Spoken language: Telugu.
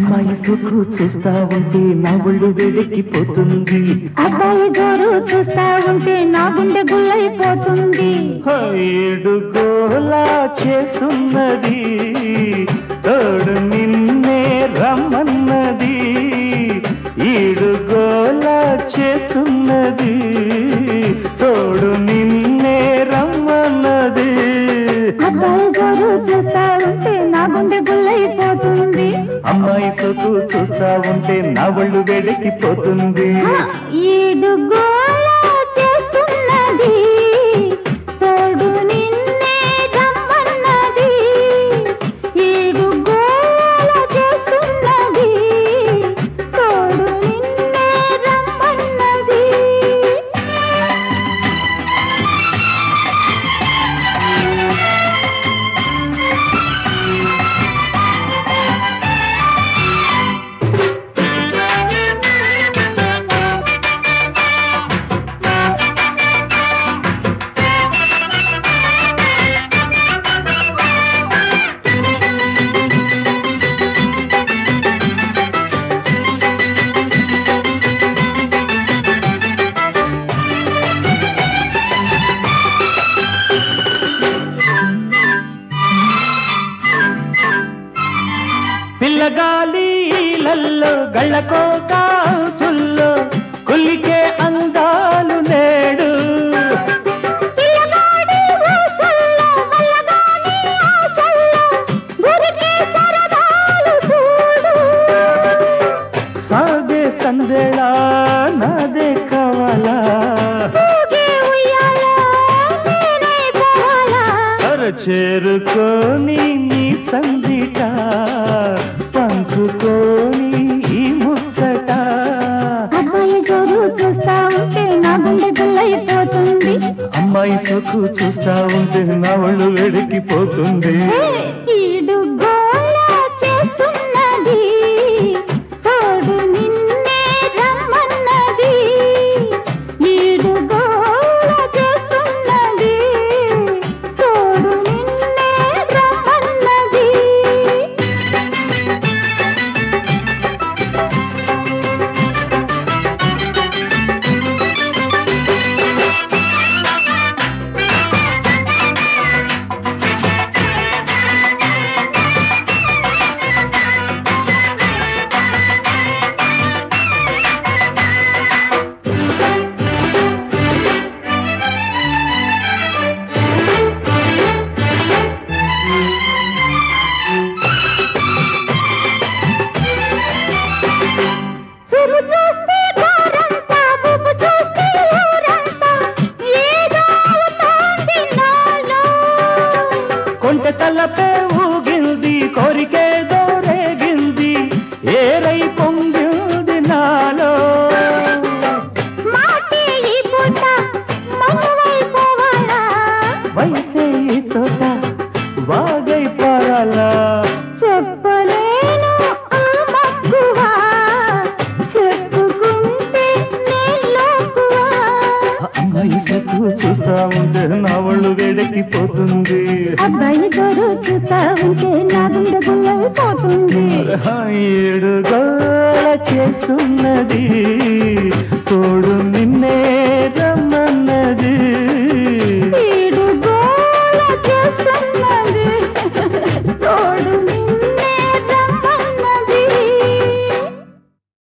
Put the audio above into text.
అమ్మాయి సుఖు చూస్తా ఉంటే నా ఒళ్ళు వేడెక్కిపోతుంది అబ్బాయి జోరు చూస్తా ఉంటే నా గుండె గుల్లైపోతుంది ఏడుగోలా చేస్తున్నది తోడు నిన్నే రమ్మన్నది ఈడుగోలా చేస్తున్నది తోడు నిన్నే రమ్మన్నది అబ్బాయి జోరు చూస్తా ఉంటే నా గుండె గుల్లైపోతుంది అమ్మాయి సొత్తు చూస్తా ఉంటే నా ఒళ్ళు వేడెక్కిపోతుంది ఈడు గోళ చేస్తున్నది తోడు నిన్నే రమ్మన్నది ఈడు గోళ చేస్తున్నది తోడు నిన్నే రమ్మన్నది పిల్లగాలిలల్లో గళ్ళకోక చుల్లో కులికే అందాలు నేడు పిల్లగాడి ఊసల్లో వల్లగాని ఆశల్లో గురికే సరదాలు చూడు సాగే సందెళా నాదే కావాలా ఊగే ఉయ్యాల నేనే పోవాలా అర చేరుకొని నీ సందిట పంచుకొని ఈ ముచ్చట అబ్బాయి జోరు చూస్తా ఉంటే నా గుండె గుల్లైపోతుంది అమ్మాయి సొక్కు చూస్తా ఉంటే నా ఒళ్ళు వేడికిపోతుంది ఈడు గోళ చేస్తున్నది తోడు నిన్నే రమ్మన్నది ఈడు గోళ చేస్తున్నది తోడు నిన్నే రమ్మన్నది చెరు చూస్తే గోరంతా బుబ్బు చూస్తే ఊరంతా ఏదో అవుతోంది నాలో కొంటె తలపే ఊగింది కోరికే దోరేగింది ఏరై పొంగింది నాలో మాటే ఈ పూట మగువైపోవాలా వయసే ఈ తోట వాగై పారాలా చెప్పలేను ఆ మక్కువా చెప్పుకుంటే నేలోకువా అమ్మాయి సత్తు చూస్తా ఉంటే నా ఒళ్ళు వేడెక్కిపోతుంది అబ్బాయి దొరు చూస్తా ఉంటే నా గుండె గుల్లైపోతుంది ఏడు గోల చేస్తున్నది